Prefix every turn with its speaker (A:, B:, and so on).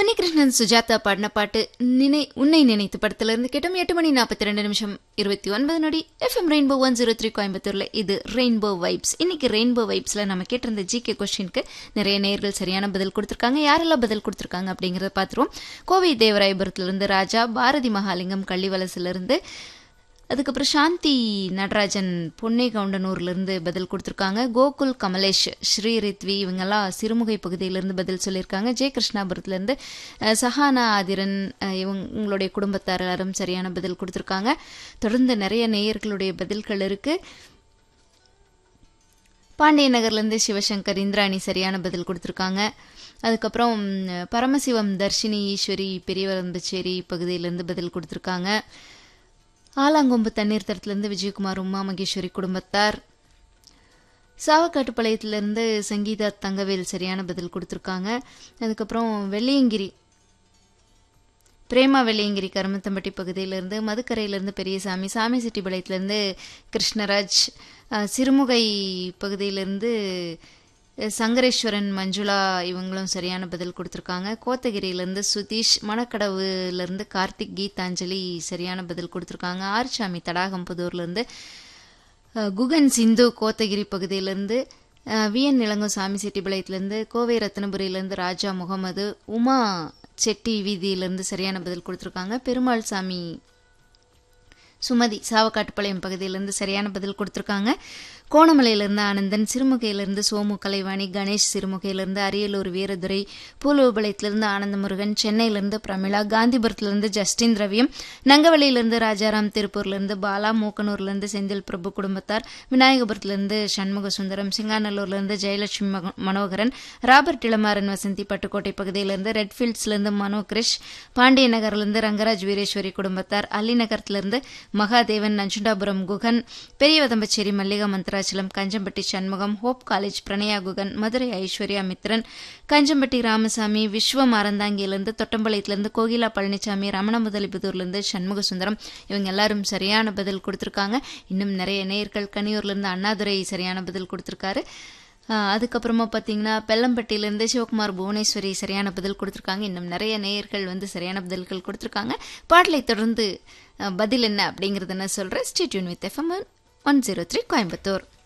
A: உன்னிகிருஷ்ணன் சுஜாதா பாடின பாட்டு நினை உன்னை நினைத்து படத்துல இருந்து கேட்டோம் எட்டு மணி நாற்பத்தி ரெண்டு நிமிஷம் இருபத்தி ஒன்பது நொடி FM rainbow one zero three கோயம்புத்தூர்ல இது ரெயின்போ வைப்ஸ் இன்னைக்கு ரெயின்போ வைப்ஸ்ல நம்ம கேட்டிருந்த ஜிகே கொஸ்டினுக்கு நிறைய நேர்கள் சரியான பதில் கொடுத்திருக்காங்க யாரெல்லாம் பதில் கொடுத்திருக்காங்க அப்படிங்கறத பார்த்துருவோம் கோவை தேவராயபுரத்துல இருந்து ராஜா பாரதி மகாலிங்கம் கள்ளிவலசுல இருந்து அதுக்கப்புறம் சாந்தி நடராஜன் பொன்னே கவுண்டனூர்லேருந்து பதில் கொடுத்துருக்காங்க கோகுல் கமலேஷ் ஸ்ரீ ரித்வி இவங்கெல்லாம் சிறுமுகை பகுதியிலேருந்து பதில் சொல்லியிருக்காங்க ஜெய கிருஷ்ணாபுரத்துலேருந்து அஹ், சஹானா ஆதிரன் அஹ், இவங்க உங்களுடைய குடும்பத்தார் எல்லாரும் சரியான பதில் கொடுத்துருக்காங்க தொடர்ந்து நிறைய நேயர்களுடைய பதில்கள் இருக்கு பாண்டிய நகர்லேருந்து சிவசங்கர் இந்திராணி சரியான பதில் கொடுத்துருக்காங்க அதுக்கப்புறம் ம், பரமசிவம் தர்ஷினி ஈஸ்வரி பெரியவரம்பச்சேரி பகுதியிலேருந்து பதில் கொடுத்துருக்காங்க ஆலாங்கொம்பு தண்ணீர் தரத்துலேருந்து விஜயகுமார் உமா மகேஸ்வரி குடும்பத்தார் சாவக்காட்டுப்பாளையத்திலேருந்து சங்கீதா தங்கவேல் சரியான பதில் கொடுத்துருக்காங்க அதுக்கப்புறம் வெள்ளியங்கிரி பிரேமா வெள்ளியங்கிரி கருமத்தம்பட்டி பகுதியிலேருந்து மதுக்கரையிலேருந்து பெரியசாமி சாமி செட்டிப்பாளையத்துலேருந்து கிருஷ்ணராஜ் அஹ், சிறுமுகை பகுதியிலேருந்து அஹ், சங்கரேஸ்வரன் மஞ்சுளா இவங்களும் சரியான பதில் கொடுத்துருக்காங்க கோத்தகிரியிலேருந்து சுதீஷ் மணக்கடவுலேருந்து கார்த்திக் கீதாஞ்சலி சரியான பதில் கொடுத்துருக்காங்க ஆர்சாமி தடாகம்புதூர்லேருந்து அஹ், குகன் சிந்து கோத்தகிரி பகுதியிலேருந்து விஎன் இளங்கோ சாமி செட்டிப்பாளையத்துலேருந்து கோவை ரத்னபுரியிலேருந்து ராஜா முகமது உமா செட்டி வீதியிலேருந்து சரியான பதில் கொடுத்துருக்காங்க பெருமாள் சாமி சுமதி சாவக்காட்டுப்பாளையம் பகுதியிலேருந்து சரியான பதில் கொடுத்துருக்காங்க கோணமலையிலிருந்து ஆனந்தன் சிறுமுகையிலிருந்து சோமு கலைவாணி கணேஷ் சிறுமுகையிலிருந்து அரியலூர் வீரதுரை பூலுவபாளையத்திலிருந்து ஆனந்தமுருகன் சென்னையிலிருந்து பிரமிளா காந்திபுரத்திலிருந்து ஜஸ்டின் ரவியம் நங்கவள்ளியிலிருந்து ராஜாராம் திருப்பூர்லேருந்து பாலா மூக்கனூர்லேருந்து செந்தில் பிரபு குடும்பத்தார் விநாயகபுரத்திலிருந்து சண்முக சுந்தரம் சிங்காநல்லூர்லேருந்து ஜெயலட்சுமி மக- மனோகரன் ராபர்ட் இளமாறன் வசந்தி பட்டுக்கோட்டை பகுதியிலிருந்து ரெட்ஃபீல்ட்ஸ்லேருந்து மனோ கிரிஷ் பாண்டிய நகர்லேருந்து ரங்கராஜ் வீரேஸ்வரி குடும்பத்தார் அல்லிநகரத்திலிருந்து மகாதேவன் நஞ்சுண்டாபுரம் குகன் பெரியவதம்பச்சேரி மல்லிகா மந்த்ராச்சலம் கஞ்சம்பட்டி சண்முகம் ஹோப் காலேஜ் பிரணயா குகன் மதுரை ஐஸ்வர்யா மித்ரன் கஞ்சம்பட்டி ராமசாமி விஸ்வம் அறந்தாங்கியிலிருந்து தொட்டம்பாளையத்திலிருந்து கோகிலா பழனிசாமி ரமண முதலிபுதூர்லேருந்து சண்முக சுந்தரம் இவங்க எல்லாரும் சரியான பதில் கொடுத்துருக்காங்க இன்னும் நிறைய நேயர்கள் கனியூர்லேருந்து அண்ணாதுரை சரியான பதில் கொடுத்துருக்காரு ஆஹ் அதுக்கப்புறமா பார்த்தீங்கன்னா பெல்லம்பட்டியிலேருந்து சிவகுமார் புவனேஸ்வரி சரியான பதில் கொடுத்துருக்காங்க இன்னும் நிறைய நேயர்கள் வந்து சரியான பதில்கள் கொடுத்துருக்காங்க பாடலை தொடர்ந்து ஆஹ் பதில் என்ன அப்படிங்கிறத நான் சொல்கிறேன் stay tuned with FM one zero three Coimbatore